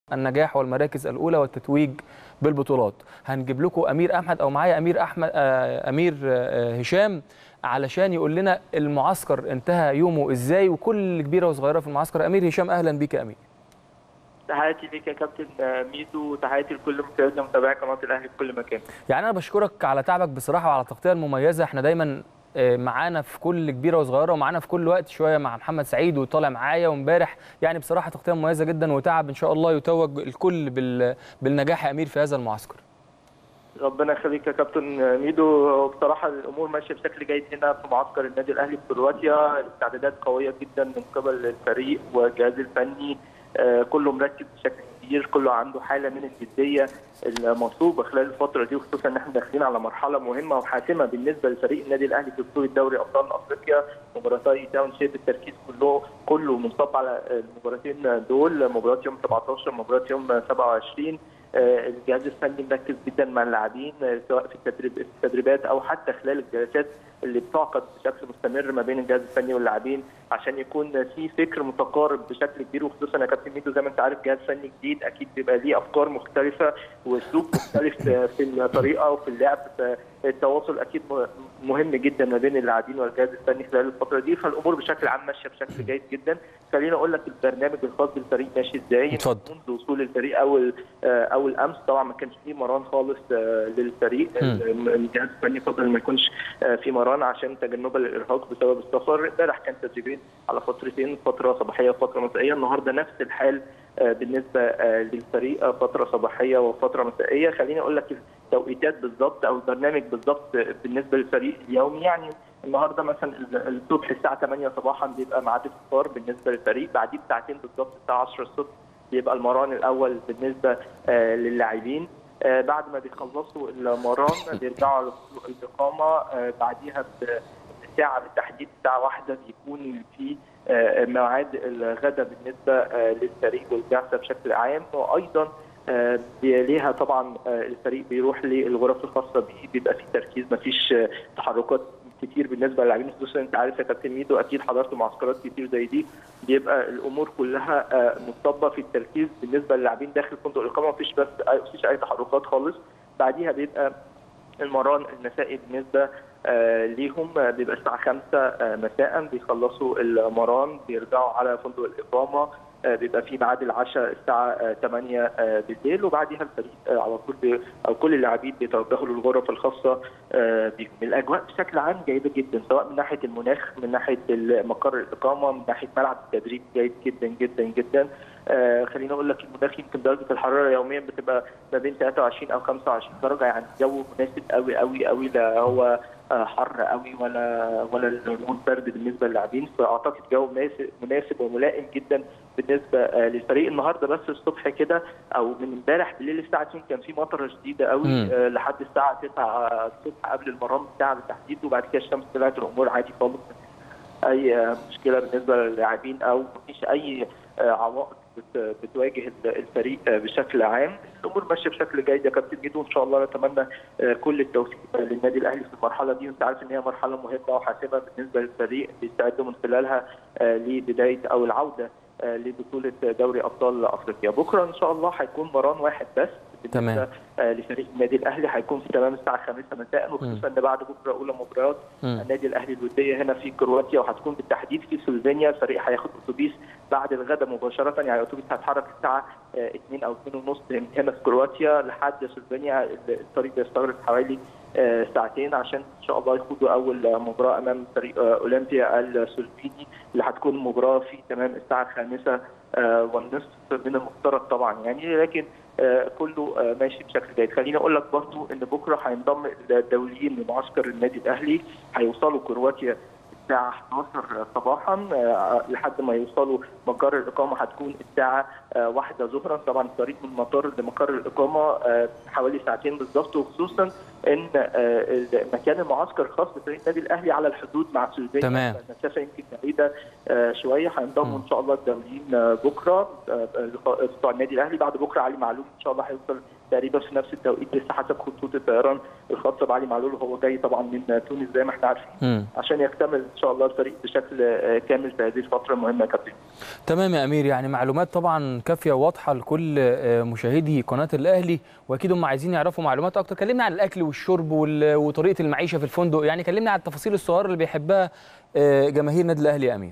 النجاح والمراكز الاولى والتتويج بالبطولات هنجيب لكم امير احمد او معايا امير احمد آه، امير آه، هشام علشان يقول لنا المعسكر انتهى يومه ازاي وكل كبيره وصغيره في المعسكر امير هشام اهلا بيك يا امير تحياتي ليك يا كابتن ميدو وتحياتي لكل مشاهدينا ومتابعي قناه الاهلي في كل مكان يعني انا بشكرك على تعبك بصراحه وعلى التغطيه المميزه احنا دايما آه، معانا في كل كبيره وصغيره ومعانا في كل وقت شويه مع محمد سعيد وطالع معايا وامبارح يعني بصراحه تغطيه مميزه جدا وتعب ان شاء الله يتوج الكل بال... بالنجاح يا امير في هذا المعسكر ربنا يخليك يا كابتن ميدو بصراحه الامور ماشيه بشكل جيد هنا في معسكر النادي الاهلي في كرواتيا الاستعدادات قويه جدا من قبل الفريق والجهاز الفني آه، كله مركز بشكل كبير كله عنده حاله من الجديه المطلوبه خلال الفتره دي وخصوصا ان احنا داخلين على مرحله مهمه وحاسمه بالنسبه لفريق النادي الاهلي في بطوله دوري ابطال افريقيا مباراتي تاون شيب التركيز كله كله منصب على المباراتين دول مباراه يوم 17 مباراه يوم 27 آه، الجهاز الفني مركز جدا مع اللاعبين آه، سواء في التدريب في التدريبات او حتى خلال الجلسات اللي بتعقد بشكل مستمر ما بين الجهاز الفني واللاعبين عشان يكون في فكر متقارب بشكل كبير وخصوصا يا كابتن ميدو زي ما انت عارف جهاز فني جديد اكيد بيبقى ليه افكار مختلفه واسلوب مختلف في الطريقه وفي اللعب التواصل اكيد مهم جدا ما بين اللاعبين والجهاز الفني خلال الفتره دي فالامور بشكل عام ماشيه بشكل جيد جدا خليني اقول لك البرنامج الخاص بالفريق ماشي ازاي اتفضل. منذ وصول الفريق اول اول امس طبعا ما كانش فيه مران خالص آه، للفريق مم. الجهاز الفني فضل ما يكونش آه، في مران عشان تجنبا للارهاق بسبب السفر امبارح كان تدريبين على فترتين فتره صباحيه وفتره مسائيه النهارده نفس الحال آه، بالنسبه آه، للفريق آه، فتره صباحيه وفتره مسائيه خليني اقول لك التوقيتات بالظبط او البرنامج بالظبط بالنسبه للفريق اليومي يعني النهارده مثلا الصبح الساعه 8 صباحا بيبقى ميعاد الفطار بالنسبه للفريق بعديه بساعتين بالظبط الساعه 10 الصبح بيبقى المران الاول بالنسبه آه، للاعبين آه، بعد ما بيخلصوا المران بيرجعوا على فندق الاقامه آه، بعديها بساعه بالتحديد الساعه واحدة بيكون في آه، ميعاد الغداء بالنسبه آه، للفريق والبعثه بشكل عام وايضا آه، ليها طبعا آه، الفريق بيروح للغرف الخاصه بيه بيبقى في تركيز مفيش آه، تحركات كتير بالنسبه للاعبين خصوصا انت عارف يا كابتن ميدو اكيد حضرت معسكرات كتير زي دي بيبقى الامور كلها آه، مصبه في التركيز بالنسبه للاعبين داخل فندق الاقامه مفيش بس مفيش اي تحركات خالص بعديها بيبقى المران المسائي بالنسبه آه، ليهم آه، بيبقى الساعه 5 آه، مساء بيخلصوا المران بيرجعوا على فندق الاقامه آه، بيبقى في ميعاد العشاء الساعه آه، 8 آه، بالليل وبعديها الفريق آه، على طول بي- او كل اللاعبين بيتوجهوا للغرف الخاصه آه، بيهم الاجواء بشكل عام جيده جدا سواء من ناحيه المناخ من ناحيه مقر الاقامه من ناحيه ملعب التدريب جيد جدا جدا جدا آه، خليني اقول لك المناخ يمكن درجه الحراره يوميا بتبقى ما بين 23 او 25 درجه يعني الجو مناسب قوي قوي قوي لا هو آه، حر قوي ولا ولا الامور برد بالنسبه للاعبين فاعتقد جو مناسب مناسب وملائم جدا بالنسبه آه، للفريق النهارده بس الصبح كده او من امبارح بالليل الساعه 2 كان في مطره شديده قوي مم. آه، لحد الساعه 9 الصبح قبل المرام بتاعه بالتحديد وبعد كده الشمس طلعت الامور عادي خالص اي آه، مشكله بالنسبه للاعبين او مفيش اي آه، عوائق بت- بتواجه الفريق آه، بشكل عام الامور ماشيه بشكل جيد يا كابتن ميدو ان شاء الله نتمنى آه، كل التوفيق للنادي الاهلي في المرحله دي وانت عارف ان هي مرحله مهمه وحاسمه بالنسبه للفريق بيستعدوا من خلالها آه، لبدايه او العوده آه، لبطوله دوري ابطال افريقيا بكره ان شاء الله هيكون مران واحد بس تمام. بالنسبه آه، لفريق النادي الاهلي هيكون في تمام الساعه 5 مساء وخصوصا ان بعد بكره اولى مباريات مم. النادي الاهلي الوديه هنا في كرواتيا وهتكون بالتحديد في سلوفينيا الفريق هياخد اتوبيس بعد الغداء مباشره يعني الاتوبيس هيتحرك الساعه آه، 2 او 2 ونص من هنا في كرواتيا لحد سلوفينيا الطريق بيستغرق حوالي آه، ساعتين عشان ان شاء الله يخوضوا اول آه، مباراه امام فريق آه، اولمبيا السلوفيني اللي هتكون مباراه في تمام الساعه الخامسه آه، والنصف من المفترض طبعا يعني لكن آه، كله آه، ماشي بشكل جيد خليني اقول لك برضو ان بكره هينضم الدوليين لمعسكر النادي الاهلي هيوصلوا كرواتيا الساعة 11 صباحا آه، لحد ما يوصلوا مقر الإقامة هتكون الساعة آه، واحدة ظهرا طبعا الطريق من المطار لمقر الإقامة آه، حوالي ساعتين بالظبط وخصوصا إن آه، مكان المعسكر خاص بفريق النادي الأهلي على الحدود مع سلوفينيا تمام. المسافة يمكن بعيدة آه، شوية هينضموا إن شاء الله الدوليين آه، بكرة آه، آه، بتوع النادي الأهلي بعد بكرة علي معلول إن شاء الله هيوصل تقريبا في نفس التوقيت لسه حسب خطوط الطيران الخاصة بعلي معلول وهو جاي طبعا من تونس زي ما احنا عارفين مم. عشان يكتمل ان شاء الله الفريق بشكل آه، كامل في هذه الفتره المهمه يا كابتن تمام يا امير يعني معلومات طبعا كافيه وواضحه لكل آه، مشاهدي قناه الاهلي واكيد هم عايزين يعرفوا معلومات اكتر كلمنا عن الاكل والشرب وال- وطريقه المعيشه في الفندق يعني كلمنا عن التفاصيل الصغيره اللي بيحبها آه، جماهير النادي الاهلي يا امير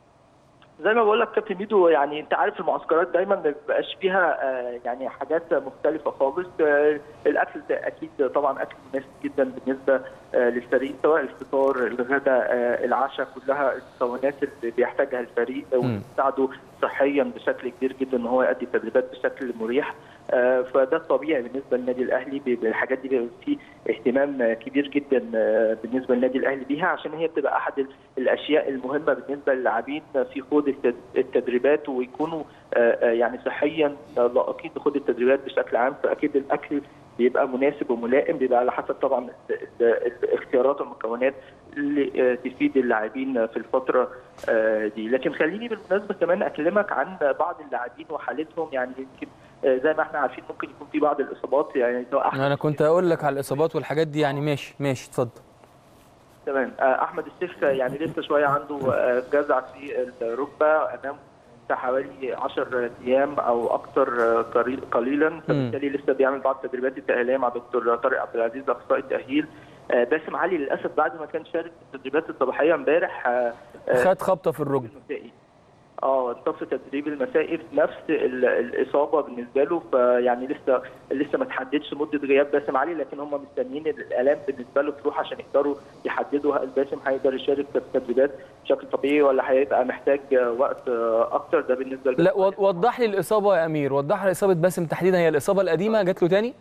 زي ما بقول لك كابتن ميدو يعني انت عارف المعسكرات دايما ما بيبقاش فيها آه، يعني حاجات مختلفه خالص آه، الاكل ده اكيد طبعا اكل مناسب جدا بالنسبه آه، للفريق سواء الفطار الغداء آه، العشاء كلها المكونات اللي بيحتاجها الفريق آه، وتساعده صحيا بشكل كبير جدا ان هو يؤدي التدريبات بشكل مريح آه، فده الطبيعي بالنسبه للنادي الاهلي بيبقى الحاجات دي بيبقى فيه اهتمام آه، كبير جدا آه، بالنسبه للنادي الاهلي بيها عشان هي بتبقى احد ال- الاشياء المهمه بالنسبه للاعبين في خوض التد- التدريبات ويكونوا آه، آه، يعني صحيا لائقين لخوض التدريبات بشكل عام فاكيد الاكل بيبقى مناسب وملائم بيبقى على حسب طبعا ال- ال- الاختيارات والمكونات اللي آه، تفيد اللاعبين في الفتره آه، دي لكن خليني بالمناسبه كمان اكلمك عن بعض اللاعبين وحالتهم يعني يمكن آه، زي ما احنا عارفين ممكن يكون في بعض الاصابات يعني سواء أحمد انا كنت اقول لك على الاصابات والحاجات دي يعني ماشي ماشي اتفضل تمام آه، احمد السيف يعني لسه شويه عنده آه، جزع في الركبه امام حوالي 10 ايام او اكثر آه، قليل- قليلا فبالتالي لسه بيعمل بعض التدريبات التاهيليه مع دكتور طارق عبد العزيز اخصائي التاهيل آه، باسم علي للاسف بعد ما كان شارك في التدريبات الصباحيه امبارح آه، آه، خد خبطه في الركبه المسائي اه اتصاب في التدريب المسائي في نفس ال- الاصابه بالنسبه له فيعني لسه لسه ما تحددش مده غياب باسم علي لكن هم مستنيين الالام بالنسبه له تروح عشان يقدروا يحددوا هل باسم هيقدر يشارك في التدريبات بشكل طبيعي ولا هيبقى محتاج وقت اكتر ده بالنسبه لا وض- وضح لي الاصابه يا امير وضح لي اصابه باسم تحديدا هي الاصابه القديمه جات له تاني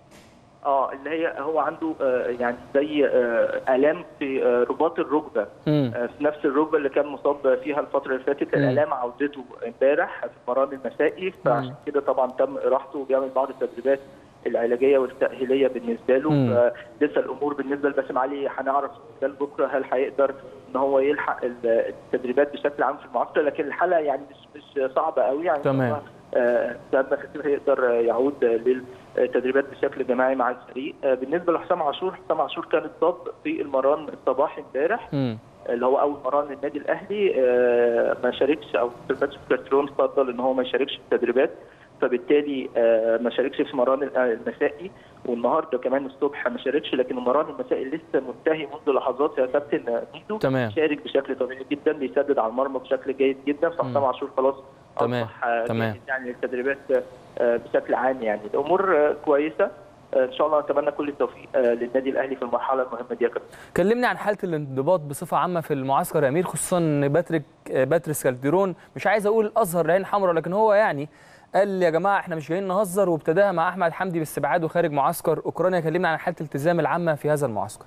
اه اللي هي هو عنده آه يعني زي آه الام في آه رباط الركبه امم آه في نفس الركبه اللي كان مصاب فيها الفتره اللي فاتت مم. الالام عودته امبارح في المران المسائي فعشان كده طبعا تم اراحته وبيعمل بعض التدريبات العلاجيه والتاهيليه بالنسبه له مم. فلسه الامور بالنسبه لباسم علي هنعرف خلال بكره هل هيقدر ان هو يلحق ال- التدريبات بشكل عام في المعسكر لكن الحاله يعني مش مش صعبه قوي يعني تمام. هو، آه، سيادنا خطيب هيقدر يعود للتدريبات بشكل جماعي مع الفريق آه، بالنسبه لحسام عاشور حسام عاشور كان اتصاب في المران الصباحي امبارح امم اللي هو اول مران للنادي الاهلي آه، ما شاركش او سيرفاتش كارترون فضل ان هو ما يشاركش في التدريبات فبالتالي آه، ما شاركش في مران ال- آه، المسائي والنهارده كمان الصبح ما شاركش لكن المران المسائي لسه منتهي منذ لحظات يا كابتن ميدو تمام. شارك بشكل طبيعي جدا بيسدد على المرمى بشكل جيد جدا فحسام عاشور خلاص تمام. أصبح، آه، تمام. جاهز يعني للتدريبات آه، بشكل عام يعني الامور آه، كويسه آه، ان شاء الله نتمنى كل التوفيق آه، للنادي الاهلي في المرحله المهمه دي يا كابتن كلمني عن حاله الانضباط بصفه عامه في المعسكر يا امير خصوصا ان باتريك باتريس كالديرون مش عايز اقول اظهر العين حمراء لكن هو يعني قال يا جماعه احنا مش جايين نهزر وابتداها مع احمد حمدي باستبعاده خارج معسكر اوكرانيا كلمنا عن حاله الالتزام العامه في هذا المعسكر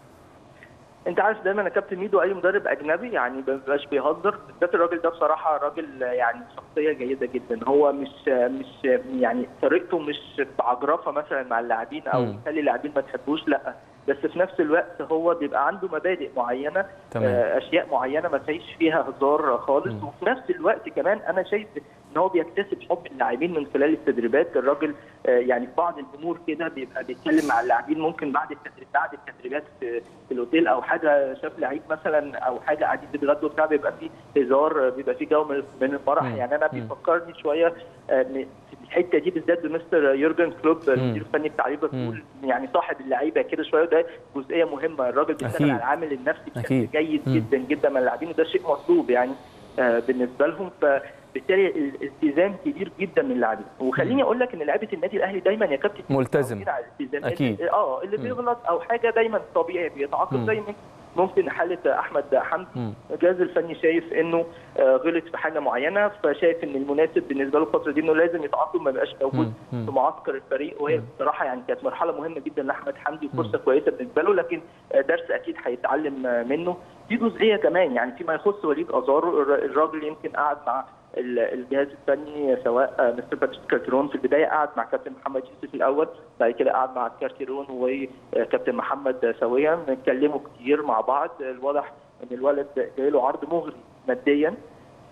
انت عارف دايما يا كابتن ميدو اي مدرب اجنبي يعني ما بيبقاش بيهزر بالذات الراجل ده بصراحه راجل يعني شخصيه جيده جدا هو مش مش يعني طريقته مش بعجرفه مثلا مع اللاعبين او مم. يخلي اللاعبين ما تحبوش لا بس في نفس الوقت هو بيبقى عنده مبادئ معينه تمام. آه، اشياء معينه ما فيش فيها هزار خالص مم. وفي نفس الوقت كمان انا شايف ان هو بيكتسب حب اللاعبين من خلال التدريبات الراجل آه، يعني في بعض الامور كده بيبقى بيتكلم مع اللاعبين ممكن بعد التدريب بعد التدريبات في, في الاوتيل او حاجه شاف لعيب مثلا او حاجه قاعدين بيتغدوا بتاع بيبقى فيه هزار آه، بيبقى فيه جو من من المرح مم. يعني انا مم. بيفكرني شويه آه، م- في الحته دي بالذات بمستر يورجن كلوب المدير الفني بتاع ليفربول يعني صاحب اللعيبه كده شويه ده جزئيه مهمه الراجل أكيد. بيشتغل على العامل النفسي بشكل أكيد. جيد مم. جدا جدا من اللاعبين وده شيء مطلوب يعني آه، بالنسبه لهم فبالتالي الالتزام كبير جدا من اللاعبين وخليني اقول لك ان لعيبه النادي الاهلي دايما يا كابتن ملتزم. متعودين على الالتزام. أكيد. اللي- اه اللي مم. بيغلط او حاجه دايما طبيعي مم. بيتعاقب زي ما ممكن حاله احمد حمدي مم. الجهاز الفني شايف انه آه، غلط في حاجه معينه فشايف ان المناسب بالنسبه له الفتره دي انه لازم يتعاقب ما يبقاش موجود مم. مم. في معسكر الفريق وهي بصراحه يعني كانت مرحله مهمه جدا لاحمد حمدي وفرصه كويسه بالنسبه له لكن آه، درس اكيد هيتعلم آه، منه في جزئيه كمان يعني فيما يخص وليد ازارو الر- الراجل يمكن قعد مع ال- الجهاز الفني سواء آه، مستر باتريس كارتيرون في البدايه قعد مع كابتن محمد يوسف الاول بعد كده قعد مع كارتيرون وكابتن محمد سويا اتكلموا كتير مع بعض الواضح ان الولد جاي له عرض مغري ماديا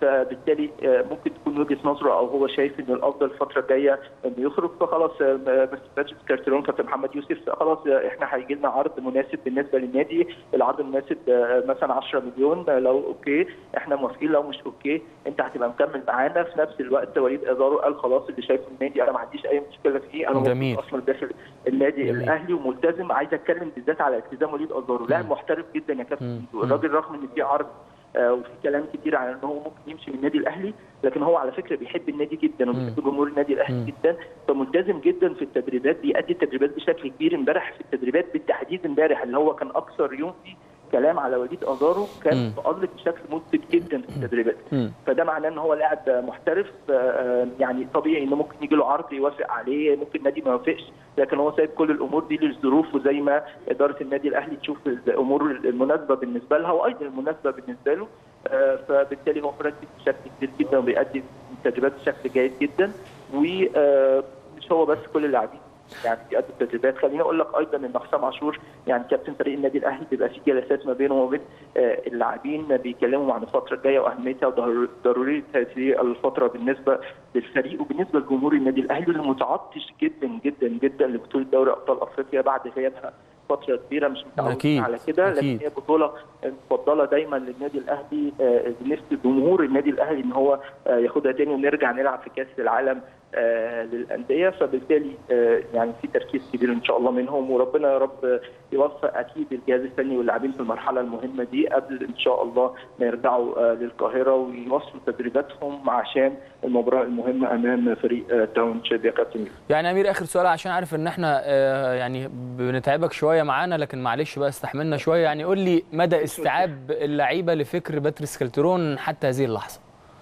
فبالتالي ممكن تكون وجهه نظره او هو شايف ان الافضل الفتره الجايه انه يخرج فخلاص مستر باتريس كارتيرون كابتن محمد يوسف خلاص احنا هيجي لنا عرض مناسب بالنسبه للنادي العرض المناسب مثلا 10 مليون لو اوكي احنا موافقين لو مش اوكي انت هتبقى مكمل معانا في نفس الوقت وليد ازارو قال خلاص اللي شايفه النادي انا ما عنديش اي مشكله فيه انا جميل. اصلا داخل النادي جميل. الاهلي وملتزم عايز اتكلم بالذات على التزام وليد ازارو لاعب محترف جدا يا كابتن الراجل رغم ان في عرض آه وفي كلام كتير عن ان هو ممكن يمشي من النادي الاهلي لكن هو على فكره بيحب النادي جدا وبيحب جمهور النادي الاهلي جدا فملتزم جدا في التدريبات بيأدي التدريبات بشكل كبير امبارح في التدريبات بالتحديد امبارح اللي هو كان اكثر يوم فيه كلام على وليد ازارو كان متالق بشكل مثبت جدا في التدريبات فده معناه ان هو لاعب محترف يعني طبيعي انه ممكن يجي له عرض يوافق عليه ممكن النادي ما يوافقش لكن هو سايب كل الامور دي للظروف وزي ما اداره النادي الاهلي تشوف الامور المناسبه بالنسبه لها وايضا المناسبه بالنسبه له فبالتالي هو مركز بشكل كبير جدا وبيأدي التدريبات بشكل جيد جدا ومش هو بس كل اللاعبين يعني بيأدوا التدريبات خليني اقول لك ايضا ان حسام عاشور يعني كابتن فريق النادي الاهلي بيبقى في جلسات ما بينه وبين اللاعبين بيتكلموا عن الفتره الجايه واهميتها وضروريه هذه الفتره بالنسبه للفريق وبالنسبه لجمهور النادي الاهلي اللي متعطش جدا جدا جدا لبطوله دوري ابطال افريقيا بعد غيابها فتره كبيره مش متعودين على كده لكن هي بطوله مفضله دايما للنادي الاهلي نفس جمهور النادي الاهلي ان هو ياخدها تاني ونرجع نلعب في كاس العالم آه للانديه فبالتالي آه يعني في تركيز كبير ان شاء الله منهم وربنا يا رب يوفق اكيد الجهاز الفني واللاعبين في المرحله المهمه دي قبل ان شاء الله ما يرجعوا آه للقاهره ويواصلوا تدريباتهم عشان المباراه المهمه امام فريق تاون شيب يا كابتن يعني امير اخر سؤال عشان عارف ان احنا يعني بنتعبك شويه معانا لكن معلش بقى استحملنا شويه يعني قول لي مدى استيعاب اللعيبه لفكر باتريس كالترون حتى هذه اللحظه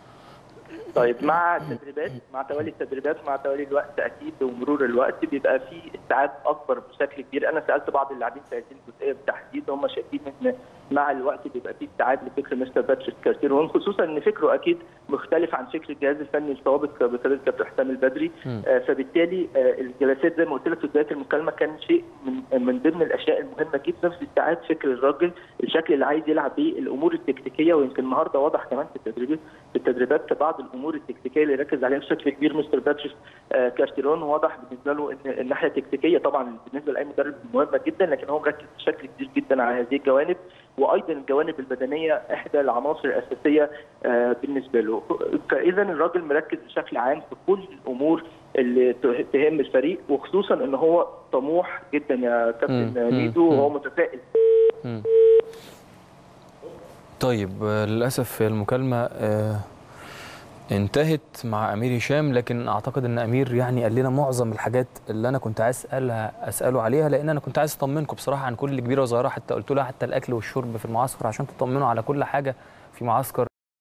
طيب مع التدريبات مع توالي التدريبات مع توالي الوقت اكيد ومرور الوقت بيبقى في استيعاب اكبر بشكل كبير انا سالت بعض اللاعبين في هذه الجزئيه بالتحديد هم شايفين ان مع الوقت بيبقى في استيعاب لفكر مستر باتريس كارتيرون خصوصا ان فكره اكيد مختلف عن فكر الجهاز الفني السابق بقياده كابتن حسام البدري آه فبالتالي آه الجلسات زي ما قلت لك في بدايه المكالمه كان شيء من من ضمن الاشياء المهمه جدا في استيعاب فكر الراجل الشكل اللي عايز يلعب بيه الامور التكتيكيه ويمكن النهارده واضح كمان في التدريبات في التدريبات بعض الامور التكتيكيه اللي ركز عليها بشكل كبير مستر باتريس آه كارتيرون واضح بالنسبه له ان الناحيه التكتيكيه طبعا بالنسبه لاي مدرب مهمه جدا لكن هو مركز بشكل كبير جدا على هذه الجوانب وايضا الجوانب البدنيه احدى العناصر الاساسيه آه بالنسبه له فاذا الراجل مركز بشكل عام في كل الامور اللي تهم الفريق وخصوصا ان هو طموح جدا يا كابتن ميدو وهو متفائل طيب للاسف المكالمه آه انتهت مع امير هشام لكن اعتقد ان امير يعني قال لنا معظم الحاجات اللي انا كنت عايز اسالها اساله عليها لان انا كنت عايز اطمنكم بصراحه عن كل كبيره وصغيره حتى قلت لها حتى الاكل والشرب في المعسكر عشان تطمنوا على كل حاجه في معسكر